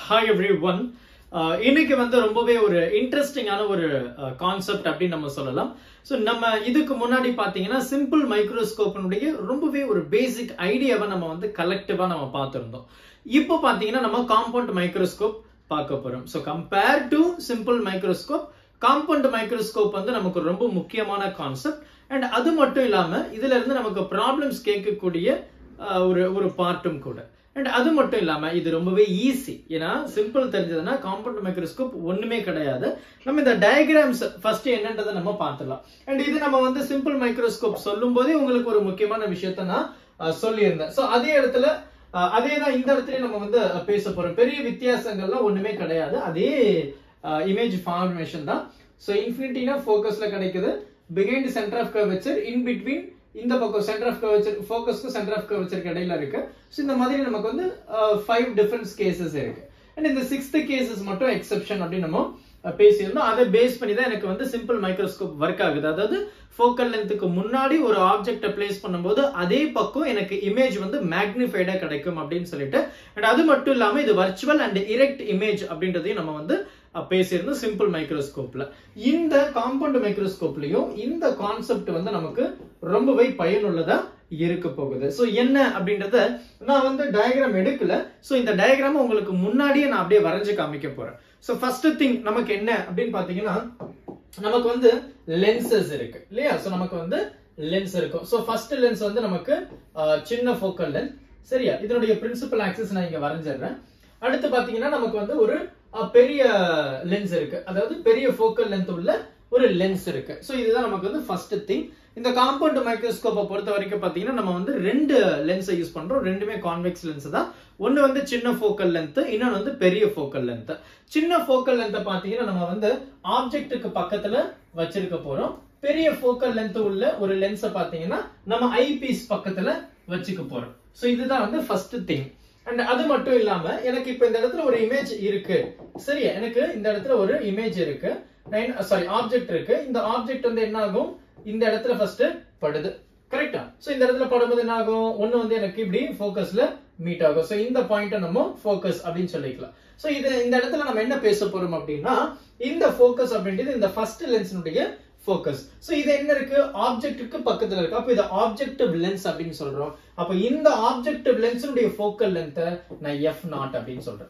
hi every one இன்னைக்கு வந்து ரொம்பவே ஒரு இன்ட்ரெஸ்டிங்கான ஒரு கான்செப்ட் அப்படின்னு நம்ம சொல்லலாம் ஸோ நம்ம இதுக்கு முன்னாடி பார்த்தீங்கன்னா சிம்பிள் மைக்ரோஸ்கோப்பினுடைய ரொம்பவே ஒரு பேசிக் ஐடியாவை நம்ம வந்து கலெக்டிவாக நம்ம பார்த்துருந்தோம் இப்போ பார்த்தீங்கன்னா நம்ம காம்பவுண்ட் மைக்ரோஸ்கோப் பார்க்க போறோம் so compare to simple microscope compound microscope வந்து நமக்கு ரொம்ப முக்கியமான கான்செப்ட் அண்ட் அது மட்டும் இல்லாம இதுல இருந்து நமக்கு ப்ராப்ளம்ஸ் கேட்கக்கூடிய அஹ், ஒரு ஒரு பார்ட்டும் கூட அண்ட் அது மட்டும் இல்லாம இது ரொம்பவே ஈஸி ஏன்னா சிம்பிள் தெரிஞ்சதுன்னா காம்பவுண்ட் மைக்ரோஸ்கோப் ஒண்ணுமே கிடையாது நம்ம இந்த டயக்ராம்ஸ் ஃபர்ஸ்ட் என்னன்றதை நம்ம பார்த்துடலாம் அண்ட் இது நம்ம வந்து சிம்பிள் மைக்ரோஸ்கோப் சொல்லும் போதே உங்களுக்கு ஒரு முக்கியமான விஷயத்த நான் அஹ், சொல்லியிருந்தேன் ஸோ அதே இடத்துல அஹ், அதே தான் இந்த இடத்துல நம்ம வந்து அஹ், பேச போறோம் பெரிய வித்தியாசங்கள்லாம் ஒண்ணுமே கிடையாது அதே இமேஜ் ஃபார்மேஷன் தான் ஸோ இன்ஃபினிட்டினா ஃபோக்கஸ்ல கிடைக்குது behind centre of curvature in between இந்த பக்கம் சென்டர் ஆஃப் கர்வச்சர் ஃபோக்கஸ்க்கு சென்டர் ஆஃப் கர்வச்சருக்கு இடையில இருக்கு ஸோ இந்த மாதிரி நமக்கு வந்து ஃபைவ் டிஃபரன்ஸ் கேசஸ் இருக்கு அண்ட் இந்த சிக்ஸ்த் கேசஸ் மட்டும் எக்ஸெப்ஷன் அப்படின்னு நம்ம அஹ், பேசியிருந்தோம் அதை பேஸ் பண்ணி தான் எனக்கு வந்து சிம்பிள் மைக்ரோஸ்கோப் ஒர்க் ஆகுது அதாவது ஃபோக்கல் லென்த்துக்கு முன்னாடி ஒரு ஆப்ஜெக்டை பிளேஸ் பண்ணும்போது அதே பக்கம் எனக்கு இமேஜ் வந்து மேக்னிஃபைடா கிடைக்கும் அப்படின்னு சொல்லிட்டு அண்ட் அது மட்டும் இல்லாம இது வர்ச்சுவல் அண்ட் இரெக்ட் இமேஜ் அப்படின்றதையும் நம்ம வந்து அஹ், பேசியிருந்தோம் சிம்பிள் மைக்ரோஸ்கோப்ல இந்த காம்பவுண்ட் மைக்ரோஸ்கோப்லயும் இந்த கான்செப்ட் வந்து நமக்கு ரொம்பவே பயனுள்ளதா இருக்க போகுது சோ என்ன அப்படின்றத நான் வந்து டயக்ராம் எடுக்கல சோ இந்த டயக்ராம் உங்களுக்கு முன்னாடியே நான் அப்படியே வரைஞ்சு காமிக்க போறேன் சோ ஃபர்ஸ்ட் திங் நமக்கு என்ன அப்படின்னு பாத்தீங்கன்னா நமக்கு வந்து லென்சஸ் இருக்கு இல்லையா சோ நமக்கு வந்து லென்ஸ் இருக்கும் சோ ஃபர்ஸ்ட் லென்ஸ் வந்து நமக்கு அஹ், சின்ன ஃபோக்கல் லென்ஸ் சரியா இதனுடைய பிரின்சிபல் ஆக்சிஸ் நான் இங்க வரைஞ்சிடுறேன் அடுத்து பாத்தீங்கன்னா நமக்கு வந்து ஒரு அஹ், பெரிய லென்ஸ் இருக்கு அதாவது பெரிய ஃபோக்கல் லென்த் உள்ள ஒரு லென்ஸ் இருக்கு சோ இதுதான் நமக்கு வந்து ஃபர்ஸ்ட் திங் இந்த காம்பவுண்ட் மைக்ரோஸ்கோப்பை பொறுத்த வரைக்கும் பாத்தீங்கன்னா நம்ம வந்து ரெண்டு லென்ஸை யூஸ் பண்றோம் ரெண்டுமே கான்வெக்ஸ் லென்ஸ் தான் ஒன்னு வந்து சின்ன ஃபோக்கல் லென்த் இன்னொன்னு வந்து பெரிய ஃபோக்கல் லென்த் சின்ன ஃபோக்கல் லென்த்தை பாத்தீங்கன்னா நம்ம வந்து ஆப்ஜெக்ட்டுக்கு பக்கத்துல வச்சிருக்க போறோம் பெரிய ஃபோக்கல் லென்த் உள்ள ஒரு லென்ஸை பாத்தீங்கன்னா நம்ம ஐ பீஸ் பக்கத்துல வச்சுக்க போறோம் சோ இதுதான் வந்து ஃபர்ஸ்ட் திங் அண்ட் அது மட்டும் இல்லாம எனக்கு இப்ப இந்த இடத்துல ஒரு இமேஜ் இருக்கு சரியா எனக்கு இந்த இடத்துல ஒரு இமேஜ் இருக்கு சாரி ஆப்ஜெக்ட் இருக்கு இந்த ஆப்ஜெக்ட் வந்து என்ன ஆகும் இந்த இடத்துல ஃபர்ஸ்ட் படுது கரெக்டா சோ இந்த இடத்துல படும்போது என்ன ஆகும் ஒண்ணு வந்து எனக்கு இப்படி ஃபோக்கஸ்ல மீட் ஆகும் சோ இந்த பாயிண்ட நம்ம ஃபோக்கஸ் அப்படின்னு சொல்லிக்கலாம் சோ இது இந்த இடத்துல நம்ம என்ன பேச போறோம் அப்படின்னா இந்த ஃபோக்கஸ் அப்படின்றது இந்த ஃபர்ஸ்ட் லென்ஸினுடைய ஃபோக்கஸ் சோ இது என்ன இருக்கு ஆப்ஜெக்ட்டுக்கு பக்கத்துல இருக்கு அப்ப இது ஆப்ஜெக்டிவ் லென்ஸ் அப்படின்னு சொல்றோம் அப்ப இந்த ஆப்ஜெக்டிவ் லென்ஸினுடைய ஃபோக்கல் லென்த்தை நான் எஃப் நாட் அப்படின்னு சொல்றேன்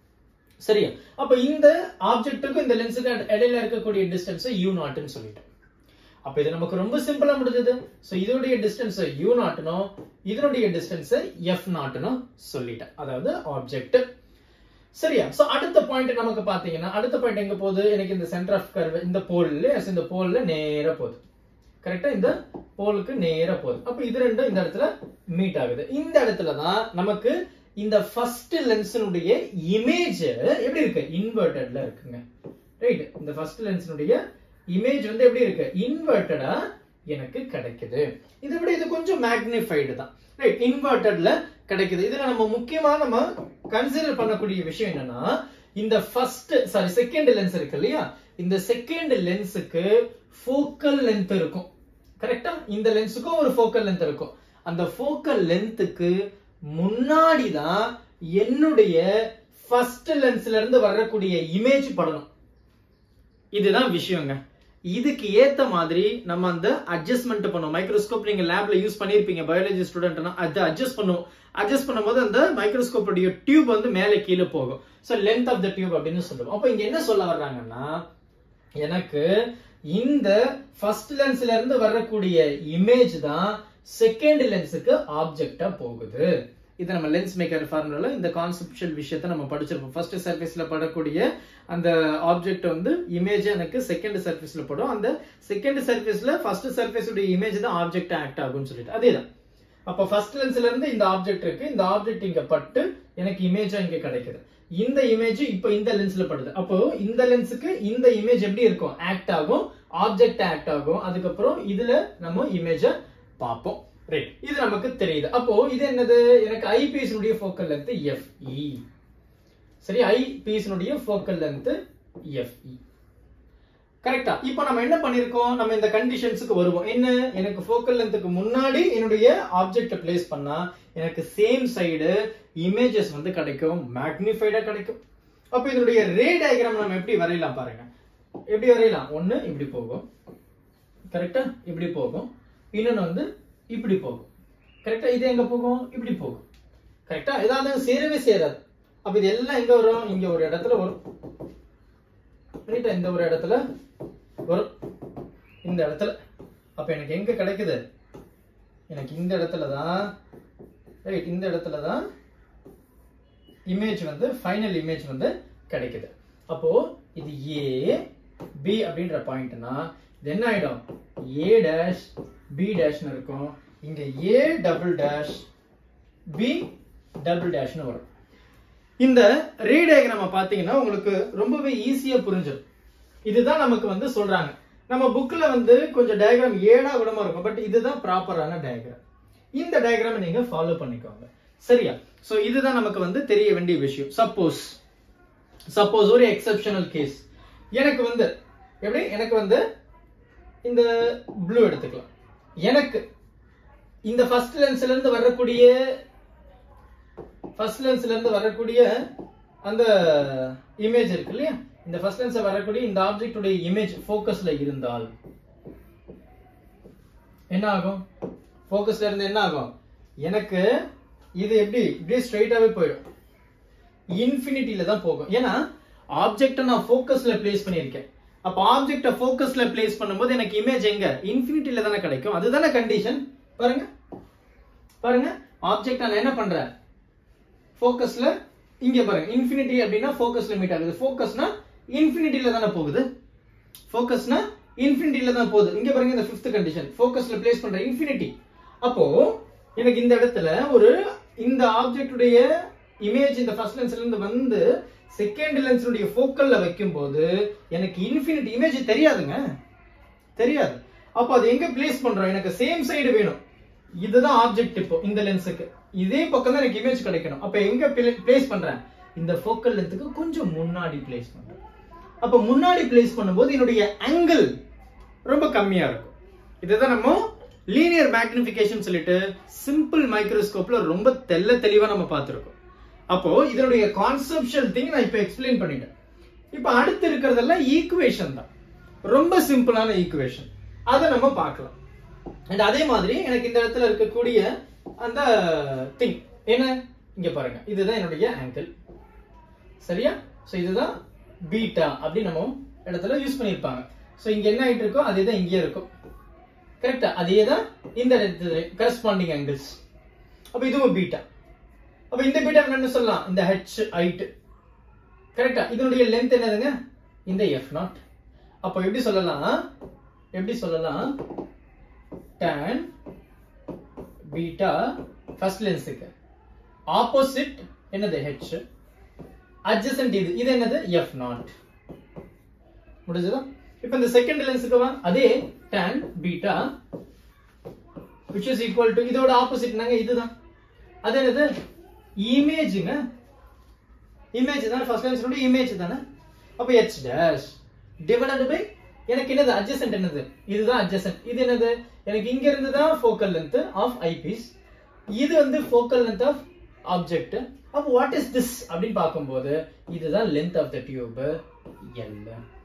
சரியா அப்ப இந்த ஆப்ஜெக்ட்டுக்கும் இந்த லென்ஸுக்கு இடையில இருக்கக்கூடிய டிஸ்டன்ஸ் யூ நாட்னு சொல்லிட்டோம் அப்ப இது நமக்கு ரொம்ப சிம்பிளா முடிஞ்சது சோ இதனுடைய டிஸ்டன்ஸ் யூ நாட்னும் இதனுடைய டிஸ்டன்ஸ் எஃப் நாட்னு சொல்லிட்டேன் அதாவது ஆப்ஜெக்ட் சரியா சோ அடுத்த பாயிண்ட் நமக்கு பாத்தீங்கன்னா அடுத்த பாயிண்ட் எங்க போகுது எனக்கு இந்த சென்டர் ஆஃப் கர்வ் இந்த போல்ல இந்த போல்ல நேரா போகுது கரெக்டா இந்த போலுக்கு நேரா போகுது அப்ப இது ரெண்டும் இந்த இடத்துல மீட் ஆகுது இந்த இடத்துல தான் நமக்கு இந்த ஃபர்ஸ்ட் லென்ஸினுடைய இமேஜ் எப்படி இருக்கு இன்வெர்டட்ல இருக்குங்க ரைட் இந்த ஃபர்ஸ்ட் லென்ஸினுடைய இமேஜ் வந்து எப்படி இருக்கு இன்வெர்டடா எனக்கு கிடைக்குது இதை விட இது கொஞ்சம் மேக்னிஃபைடு தான் ரைட் இன்வெர்டட்ல கிடைக்குது இதுல நம்ம முக்கியமா நம்ம கன்சிடர் பண்ணக்கூடிய விஷயம் என்னன்னா இந்த ஃபர்ஸ்ட் சாரி செகண்ட் லென்ஸ் இருக்கு இல்லையா இந்த செகண்ட் லென்ஸுக்கு ஃபோக்கல் லென்த் இருக்கும் கரெக்டா இந்த லென்ஸுக்கும் ஒரு ஃபோக்கல் லென்த் இருக்கும் அந்த ஃபோக்கல் லென்த்துக்கு முன்னாடி தான் என்னுடைய ஃபர்ஸ்ட் லென்ஸ்ல இருந்து வரக்கூடிய இமேஜ் படணும் இதுதான் விஷயங்க இதுக்கு ஏத்த மாதிரி நம்ம அந்த அட்ஜஸ்ட்மெண்ட் பண்ணுவோம் மைக்ரோஸ்கோப் நீங்க லேப்ல யூஸ் பண்ணிருப்பீங்க பயாலஜி ஸ்டூடெண்ட்னா அதை அட்ஜஸ்ட் பண்ணுவோம் அட்ஜஸ்ட் பண்ணும்போது அந்த மைக்ரோஸ்கோப்புடைய டியூப் வந்து மேலே கீழே போகும் so length of the tube அப்படின்னு சொல்லுவோம் அப்போ இங்க என்ன சொல்ல வர்றாங்கன்னா எனக்கு இந்த ஃபர்ஸ்ட் லென்ஸ்ல இருந்து வரக்கூடிய இமேஜ் தான் செகண்ட் லென்ஸுக்கு ஆப்ஜெக்டா போகுது இது நம்ம லென்ஸ் மேக்கர் ஃபார்முலால இந்த கான்செப்ஷுவல் விஷயத்தை நம்ம படிச்சிருப்போம் ஃபர்ஸ்ட் சர்ஃபேஸ்ல படக்கூடிய அந்த ஆப்ஜெக்ட் வந்து இமேஜ் எனக்கு செகண்ட் சர்ஃபேஸ்ல படும் அந்த செகண்ட் சர்ஃபேஸ்ல ஃபர்ஸ்ட் சர்ஃபேஸ் உடைய இமேஜ் தான் ஆப்ஜெக்ட் ஆக்ட் ஆகும்னு சொல்லிட்டு அதேதான் அப்ப ஃபர்ஸ்ட் லென்ஸ்ல இருந்து இந்த ஆப்ஜெக்ட் இருக்கு இந்த ஆப்ஜெக்ட் இங்க பட்டு எனக்கு இமேஜா இங்க கிடைக்குது இந்த இமேஜ் இப்போ இந்த லென்ஸ்ல படுது அப்போ இந்த லென்ஸுக்கு இந்த இமேஜ் எப்படி இருக்கும் ஆக்ட் ஆகும் ஆப்ஜெக்ட் ஆக்ட் ஆகும் அதுக்கப்புறம் இதுல நம்ம இமேஜ பார்ப்போம் ரைட் இது நமக்கு தெரியுது அப்போ இது என்னது எனக்கு ஐபிஎஸ் உடைய ஃபோக்கல் லென்த் எஃப்இ சரி ஐபிஎஸ் உடைய ஃபோக்கல் லென்த் எஃப்இ கரெக்டா இப்போ நம்ம என்ன பண்ணிருக்கோம் நம்ம இந்த கண்டிஷன்ஸுக்கு வருவோம் என்ன எனக்கு ஃபோக்கல் லென்த்துக்கு முன்னாடி என்னுடைய ஆப்ஜெக்ட் பிளேஸ் பண்ணா எனக்கு சேம் சைடு இமேஜஸ் வந்து கிடைக்கும் மேக்னிஃபைடா கிடைக்கும் அப்ப இதனுடைய ரே டயக்ராம் நம்ம எப்படி வரையலாம் பாருங்க எப்படி வரையலாம் ஒண்ணு இப்படி போகும் கரெக்டா இப்படி போகும் இன்னொன்னு வந்து இப்படி போகும் கரெக்டா இது எங்க போகும் இப்படி போகும் கரெக்டா ஏதாவது சேரவே சேராது அப்ப இது எல்லாம் எங்க வரும் இங்க ஒரு இடத்துல வரும் ரைட்டா இந்த ஒரு இடத்துல வரும் இந்த இடத்துல அப்ப எனக்கு எங்க கிடைக்குது எனக்கு இந்த இடத்துல தான் ரைட் இந்த இடத்துல தான் இமேஜ் வந்து ஃபைனல் இமேஜ் வந்து கிடைக்குது அப்போ இது ஏ பி அப்படின்ற பாயிண்ட்னா இது என்ன ஆயிடும் ஏ டேஷ் பி டேஷ்னு இருக்கும் இங்க A double dash B double டேஷ்னு வரும் இந்த ரே டயக்ராம பாத்தீங்கன்னா உங்களுக்கு ரொம்பவே ஈஸியா புரிஞ்சிடும் இதுதான் நமக்கு வந்து சொல்றாங்க நம்ம புக்ல வந்து கொஞ்சம் டயக்ராம் ஏடா விடமா இருக்கும் பட் இதுதான் ப்ராப்பரான டயக்ராம் இந்த டயக்ராம் நீங்க ஃபாலோ பண்ணிக்கோங்க சரியா சோ இதுதான் நமக்கு வந்து தெரிய வேண்டிய விஷயம் சப்போஸ் சப்போஸ் ஒரு எக்ஸெப்ஷனல் கேஸ் எனக்கு வந்து எப்படி எனக்கு வந்து இந்த ப்ளூ எடுத்துக்கலாம் எனக்கு இந்த ஃபர்ஸ்ட் லென்ஸ்ல இருந்து வரக்கூடிய ஃபர்ஸ்ட் லென்ஸ்ல இருந்து வரக்கூடிய அந்த இமேஜ் இருக்கு இல்லையா இந்த ஃபர்ஸ்ட் லென்ஸ்ல வரக்கூடிய இந்த ஆப்ஜெக்ட் உடைய இமேஜ் ஃபோக்கஸ்ல இருந்தால் என்ன ஆகும் ஃபோக்கஸ்ல இருந்து என்ன ஆகும் எனக்கு இது எப்படி இப்படியே ஸ்ட்ரைட்டாவே போயிடும் இன்ஃபினிட்டில தான் போகும் ஏன்னா ஆப்ஜெக்ட நான் ஃபோக்கஸ்ல பிளேஸ் பண்ணியிருக்கேன் அப்ப ஆப்ஜெக்ட ஃபோக்கஸ்ல பிளேஸ் பண்ணும்போது எனக்கு இமேஜ் எங்க இன்ஃபினிட்டில தானே கிடைக்கும் அதுதானே கண்டிஷன் பாருங்க பாருங்க ஆப்ஜெக்ட் நான் என்ன பண்றேன் ஃபோக்கஸ்ல இங்க பாருங்க இன்ஃபினிட்டி அப்படின்னா ஃபோக்கஸ்ல மீட் ஆகுது ஃபோக்கஸ்னா இன்ஃபினிட்டில தானே போகுது ஃபோக்கஸ்னா இன்ஃபினிட்டில தான் போகுது இங்க பாருங்க இந்த ஃபிஃப்த் கண்டிஷன் ஃபோக்கஸ்ல பிளேஸ் பண்ற இன்ஃபினிட்டி அப்போ எனக்கு இந்த இடத்துல ஒரு இந்த ஆப்ஜெக்ட் உடைய இமேஜ் இந்த ஃபர்ஸ்ட் லென்ஸ்ல இருந்து வந்து செகண்ட் லென்ஸுடைய ஃபோக்கல்ல வைக்கும் போது எனக்கு இன்ஃபினிட்டி இமேஜ் தெரியாதுங்க தெரியாது அப்போ அது எங்க பிளேஸ் பண்றோம் எனக்கு சேம் சைடு வேணும் இதுதான் ஆப்ஜெக்ட் இப்போ இந்த லென்ஸுக்கு இதே பக்கம் தான் எனக்கு இமேஜ் கிடைக்கணும் அப்ப எங்க பிளேஸ் பண்றேன் இந்த ஃபோக்கல் லென்த்துக்கு கொஞ்சம் முன்னாடி பிளேஸ் பண்றேன் அப்ப முன்னாடி பிளேஸ் பண்ணும்போது என்னுடைய ஆங்கிள் ரொம்ப கம்மியா இருக்கும் இதுதான் நம்ம லீனியர் மேக்னிஃபிகேஷன் சொல்லிட்டு சிம்பிள் மைக்ரோஸ்கோப்ல ரொம்ப தெல்ல தெளிவா நம்ம பார்த்திருக்கோம் அப்போ இதனுடைய கான்செப்ஷுவல் திங் நான் இப்ப எக்ஸ்பிளைன் பண்ணிட்டேன் இப்ப அடுத்து இருக்கிறதெல்லாம் ஈக்குவேஷன் தான் ரொம்ப சிம்பிளான ஈக்குவேஷன் அதை நம்ம பார்க்கலாம் அண்ட் அதே மாதிரி எனக்கு இந்த இடத்துல இருக்கக்கூடிய அந்த திங் என்ன இங்க பாருங்க இதுதான் என்னுடைய ஆங்கிள் சரியா சோ இதுதான் பீட்டா அப்படின்னு நம்ம இடத்துல யூஸ் பண்ணிருப்பாங்க சோ இங்க என்ன ஆயிட்டு இருக்கோ அதே தான் இங்கே இருக்கும் கரெக்டா அதே தான் இந்த கரஸ்பாண்டிங் ஆங்கிள்ஸ் அப்ப இதுவும் பீட்டா அப்ப இந்த பீட்டா என்னன்னு சொல்லலாம் இந்த ஹெச் ஹைட் கரெக்டா இதனுடைய லென்த் என்னதுங்க இந்த எஃப் நாட் அப்போ எப்படி சொல்லலாம் எப்படி சொல்லலாம் tan பீட்டா ஃபர்ஸ்ட் லென்ஸுக்கு ஆப்போசிட் என்னது h adjacent இது இது என்னது f நாட் முடிஞ்சதா இப்போ இந்த செகண்ட் லென்ஸுக்கு வா அதே tan beta which is equal to இதோட ஆப்போசிட் நாங்க இதுதான் அது என்னது இமேஜ்ங்க இமேஜ் தானே ஃபர்ஸ்ட் லென்ஸோட இமேஜ் தானே அப்ப h டேஷ் டிவைடட் பை எனக்கு என்னது அட்ஜசன்ட் என்னது இதுதான் அட்ஜசன்ட் இது என்னது எனக்கு இங்க இருந்து தான் ஃபோக்கல் லென்த் ஆஃப் ஐபீஸ் இது வந்து ஃபோக்கல் லென்த் ஆஃப் ஆப்ஜெக்ட் அப்போ வாட் இஸ் திஸ் அப்படின்னு பார்க்கும்போது இதுதான் length of the tube L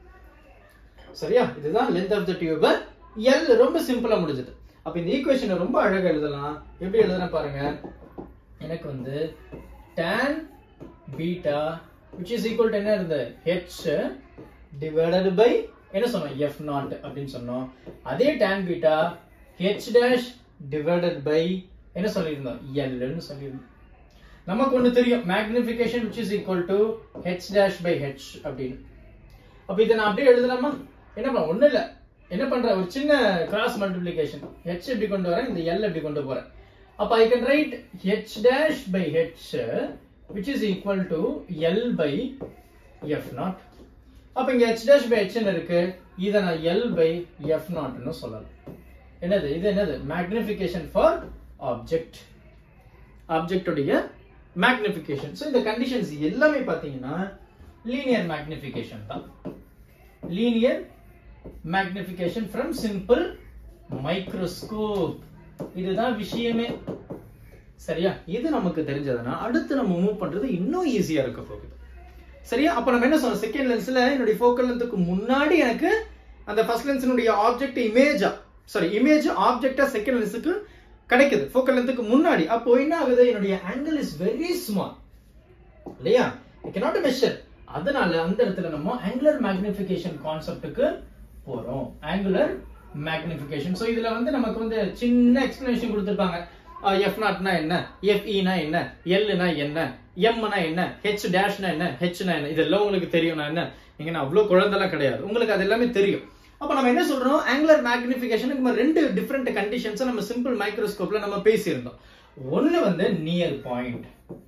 சரியா இதுதான் length of the tube L ரொம்ப சிம்பிளா முடிஞ்சது அப்ப இந்த ஈக்குவேஷனை ரொம்ப அழகா எழுதலாம் எப்படி எழுதுறேன் பாருங்க எனக்கு வந்து tan beta which is equal to என்ன இருந்தது h divided by என்ன சொன்னோம் f நாட் அப்படின்னு சொன்னோம் அதே tan beta h dash divided by என்ன சொல்லியிருந்தோம் L ன்னு சொல்லியிருந்தோம் நமக்கு ஒண்ணு தெரியும் magnification which is equal to h dash by h அப்படின்னு அப்ப இதை நான் அப்படியே எழுதலாமா என்ன பண்ண ஒண்ணு இல்ல என்ன பண்ற ஒரு சின்ன கிராஸ் மல்டிப்ளிகேஷன் h எப்படி கொண்டு வரேன் இந்த L எப்படி கொண்டு போறேன் அப்ப I can write h dash by h which is equal to L by f naught அப்ப இங்க h dash by h ன்னு இருக்கு இத நான் L by f naught னு சொல்லலாம் என்னது இது என்னது magnification for object ஆப்ஜெக்ட் உடைய மேக்னிஃபிகேஷன் ஸோ இந்த கண்டிஷன்ஸ் எல்லாமே பார்த்தீங்கன்னா லீனியர் மேக்னிஃபிகேஷன் தான் linear magnification from simple microscope இதுதான் விஷயமே சரியா இது நமக்கு தெரிஞ்சதுன்னா அடுத்து நம்ம மூவ் பண்றது இன்னும் ஈஸியா இருக்க போகுது சரியா அப்ப நம்ம என்ன சொன்னோம் செகண்ட் லென்ஸ்ல என்னுடைய ஃபோக்கல் லென்த்துக்கு முன்னாடி எனக்கு அந்த ஃபர்ஸ்ட் லென்ஸினுடைய ஆப்ஜெக்ட் இமேஜா சாரி இமேஜ் ஆப்ஜெக்டா செகண்ட் லென்ஸுக்கு கிடைக்குது ஃபோக்கல் லென்த்துக்கு முன்னாடி அப்போ என்ன ஆகுது என்னுடைய ஆங்கிள் இஸ் வெரி ஸ்மால் இல்லையா ஐ cannot மெஷர் அதனால அந்த இடத்துல நம்ம ஆங்குலர் மேக்னிஃபிகேஷன் கான்செப்ட்டுக்கு போறோம் ஆங்குலர் மேக்னிஃபிகேஷன் ஸோ இதுல வந்து நமக்கு வந்து சின்ன எக்ஸ்பிளனேஷன் கொடுத்துருப்பாங்க எஃப் நாட்னா என்ன எஃப் இனா என்ன எல்னா என்ன எம்னா என்ன ஹெச் டேஷ்னா என்ன ஹெச்னா என்ன இதெல்லாம் உங்களுக்கு தெரியும் நான் என்ன நீங்க நான் அவ்வளவு குழந்தைலாம் கிடையாது உங்களுக்கு அது எல்லாமே தெரியும் அப்ப நம்ம என்ன சொல்றோம் ஆங்குலர் மேக்னிஃபிகேஷனுக்கு நம்ம ரெண்டு டிஃப்ரெண்ட் கண்டிஷன்ஸ் நம்ம சிம்பிள் மைக்ரோஸ்கோப்ல நம்ம பேசியிருந்தோம் ஒன்னு வந்து நியர் பாயிண்ட்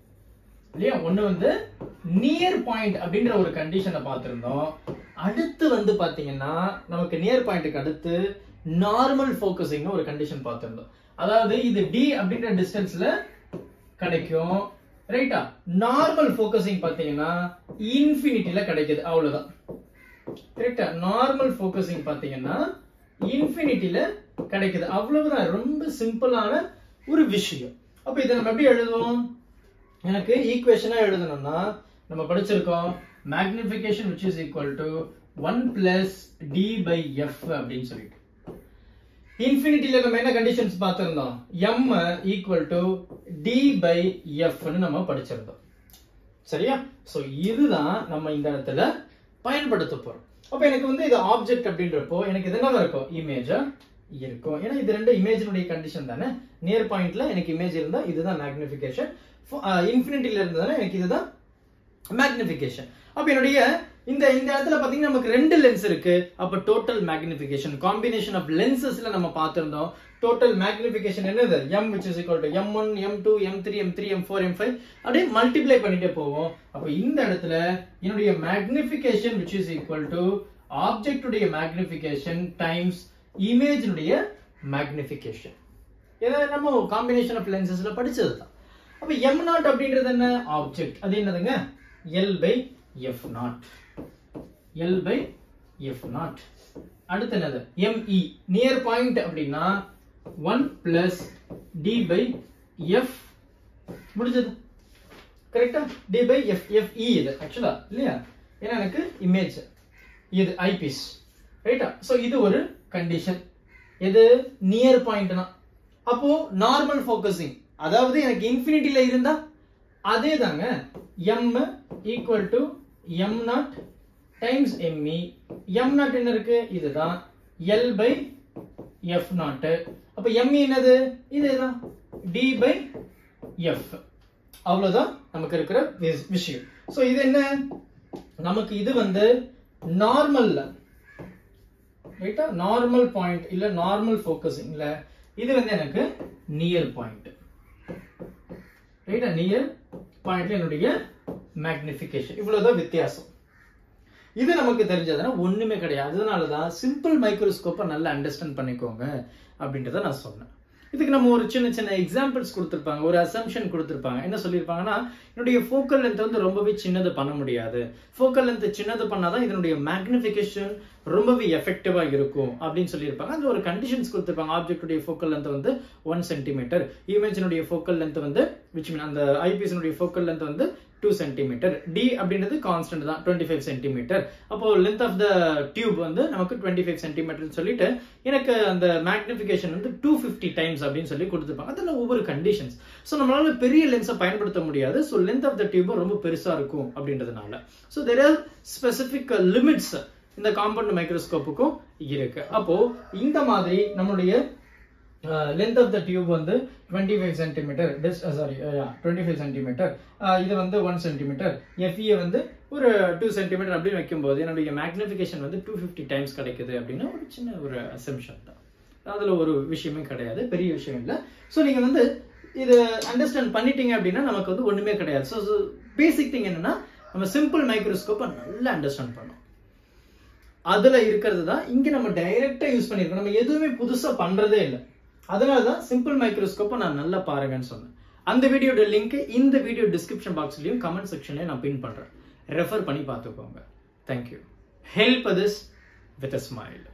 இல்லையா ஒண்ணு வந்து நியர் பாயிண்ட் அப்படின்ற ஒரு கண்டிஷனை பார்த்திருந்தோம் அடுத்து வந்து பாத்தீங்கன்னா நமக்கு நியர் பாயிண்ட்டுக்கு அடுத்து நார்மல் ஃபோக்கஸிங் ஒரு கண்டிஷன் பார்த்திருந்தோம் அதாவது இது டி அப்படின்ற டிஸ்டன்ஸ்ல கிடைக்கும் ரைட்டா நார்மல் ஃபோக்கஸிங் பாத்தீங்கன்னா இன்ஃபினிட்டில கிடைக்குது அவ்வளவுதான் கரெக்டா நார்மல் ஃபோக்கஸிங் பாத்தீங்கன்னா இன்ஃபினிட்டில கிடைக்குது அவ்வளவுதான் ரொம்ப சிம்பிளான ஒரு விஷயம் அப்ப இதை நம்ம எப்படி எழுதுவோம் எனக்கு ஈக்குவேஷனா எழுதணும்னா நம்ம படிச்சிருக்கோம் magnification which is equal to 1 plus d by f அப்படின்னு சொல்லிட்டு இன்ஃபினிட்டில நம்ம என்ன கண்டிஷன்ஸ் பார்த்திருந்தோம் m equal to d by f னு நம்ம படிச்சிருந்தோம் சரியா சோ இதுதான் நம்ம இந்த இடத்துல பயன்படுத்த போறோம் அப்ப எனக்கு வந்து இது ஆப்ஜெக்ட் அப்படின்றப்போ எனக்கு இது என்ன இருக்கும் இமேஜா இருக்கும் ஏன்னா இது ரெண்டு இமேஜினுடைய கண்டிஷன் தானே நியர் பாயிண்ட்ல எனக்கு இமேஜ் இருந்தா இதுதான் மேக்னிஃபிகேஷன் இன்ஃபினிட்டில இருந்ததுன்னா எனக்கு இதுதான் மேக்னிஃபிகேஷன் அப்ப என்னுடைய இந்த இந்த இடத்துல பாத்தீங்கன்னா நமக்கு ரெண்டு லென்ஸ் இருக்கு அப்ப டோட்டல் மேக்னிஃபிகேஷன் காம்பினேஷன் ஆஃப் லென்சஸ்ல நம்ம பார்த்திருந்தோம் டோட்டல் மேக்னிஃபிகேஷன் என்னது m which is equal to m1 m2 m3 m3 m4 m5 அப்படியே மல்டிப்ளை பண்ணிட்டே போவோம் அப்ப இந்த இடத்துல என்னுடைய magnification which is equal to object உடைய மேக்னிஃபிகேஷன் டைம்ஸ் இமேஜினுடைய மேக்னிஃபிகேஷன் இதை நம்ம காம்பினேஷன் ஆஃப் லென்சஸ்ல படிச்சது தான் அப்ப எம் நாட் அப்படின்றது என்ன ஆப்ஜெக்ட் அது என்னதுங்க L by F naught L by F naught அடுத்து என்னது எம்இ நியர் பாயிண்ட் அப்படின்னா one plus D by F முடிஞ்சது கரெக்டா D by F F E இது ஆக்சுவலா இல்லையா ஏன்னா எனக்கு இமேஜ் இது ஐபிஎஸ் ரைட்டா சோ இது ஒரு கண்டிஷன் எது நியர் பாயிண்ட்னா அப்போ நார்மல் ஃபோக்கஸிங் அதாவது எனக்கு இன்ஃபினிட்டில இருந்தா அதே தாங்க m equal to M naught times M E M naught என்ன இருக்கு இதுதான் எல் பை எஃப் நாட் அப்ப எம்இ என்னது இதுதான் டி பை எஃப் அவ்வளவுதான் நமக்கு இருக்கிற வி- விஷயம் சோ இது என்ன நமக்கு இது வந்து நார்மல்ல ரைட்டா நார்மல் பாயிண்ட் இல்ல நார்மல் ஃபோக்கஸிங்ல இது வந்து எனக்கு நியர் பாயிண்ட் ரைட்டா நியர் பாயிண்ட்ல என்னுடைய மேக்னிஃபிகேஷன் இவ்வளவுதான் வித்தியாசம் இது நமக்கு தெரிஞ்சதுன்னா ஒண்ணுமே கிடையாது அதனாலதான் சிம்பிள் மைக்ரோஸ்கோப்பை நல்லா அண்டர்ஸ்டாண்ட் பண்ணிக்கோங்க அப்படின்றத நான் சொன்னேன் இதுக்கு நம்ம ஒரு சின்ன சின்ன எக்ஸாம்பிள்ஸ் கொடுத்துருப்பாங்க ஒரு அசம்ஷன் கொடுத்துருப்பாங்க என்ன சொல்லியிருப்பாங்கன்னா என்னுடைய ஃபோக்கல் லென்த் வந்து ரொம்பவே சின்னது பண்ண முடியாது ஃபோக்கல் லென்த் சின்னது பண்ணாதான் இதனுடைய மேக்னிஃபிகேஷன் ரொம்பவே எஃபெக்டிவா இருக்கும் அப்படின்னு சொல்லியிருப்பாங்க அந்த ஒரு கண்டிஷன்ஸ் கொடுத்துருப்பாங்க ஆப்ஜெக்டுடைய ஃபோக்கல் லென்த் வந்து ஒன் சென்டிமீட்டர் இமேஜினுடைய ஃபோக்கல் லென்த் வந்து விச் மீன் அந்த ஐபிஎஸ்னுடைய ஃபோக்கல் லென்த் வந்து டூ சென்டிமீட்டர் டி அப்படின்றது கான்ஸ்டன்ட் தான் டுவெண்ட்டி ஃபைவ் சென்டிமீட்டர் அப்போ லென்த் ஆஃப் த டியூப் வந்து நமக்கு டுவெண்ட்டி ஃபைவ் சென்டிமீட்டர் சொல்லிட்டு எனக்கு அந்த மேக்னிஃபிகேஷன் வந்து டூ ஃபிஃப்டி டைம்ஸ் அப்படின்னு சொல்லி கொடுத்துருப்பாங்க அதில் ஒவ்வொரு கண்டிஷன்ஸ் ஸோ நம்மளால பெரிய லென்ஸை பயன்படுத்த முடியாது so length of the tube ரொம்ப பெருசா இருக்கும் அப்படின்றதுனால so there are specific limits இந்த காம்பவுண்ட் மைக்ரோஸ்கோப்புக்கும் இருக்கு அப்போ இந்த மாதிரி நம்மளுடைய லென்த் ஆஃப் த டியூப் வந்து டுவெண்ட்டி ஃபைவ் சென்டிமீட்டர் டிஸ் சாரி டுவெண்ட்டி ஃபைவ் சென்டிமீட்டர் இது வந்து ஒன் சென்டிமீட்டர் எஃப்இ வந்து ஒரு டூ சென்டிமீட்டர் அப்படின்னு வைக்கும்போது என்னுடைய மேக்னிஃபிகேஷன் வந்து டூ ஃபிஃப்டி டைம்ஸ் கிடைக்குது அப்படின்னு ஒரு சின்ன ஒரு அசம்ஷன் தான் அதுல ஒரு விஷயமே கிடையாது பெரிய விஷயம் இல்லை ஸோ நீங்க வந்து இது அண்டர்ஸ்டாண்ட் பண்ணிட்டீங்க அப்படின்னா நமக்கு வந்து ஒண்ணுமே கிடையாது ஸோ பேசிக் திங் என்னன்னா நம்ம சிம்பிள் மைக்ரோஸ்கோப்பை நல்லா அண்டர்ஸ்டாண்ட் பண்ணோம் அதுல இருக்கிறது தான் இங்க நம்ம டைரக்டா யூஸ் பண்ணிருக்கோம் நம்ம எதுவுமே புதுசா பண்றதே இல்லை அதனால தான் சிம்பிள் மைக்ரோஸ்கோப்பை நான் நல்லா பாருங்கன்னு சொன்னேன் அந்த வீடியோட லிங்க் இந்த வீடியோ டிஸ்கிரிப்ஷன் பாக்ஸ்லயும் கமெண்ட் செக்ஷன்லயும் நான் பின் பண்றேன் ரெஃபர் பண்ணி பார்த்துக்கோங்க thank you help this with a smile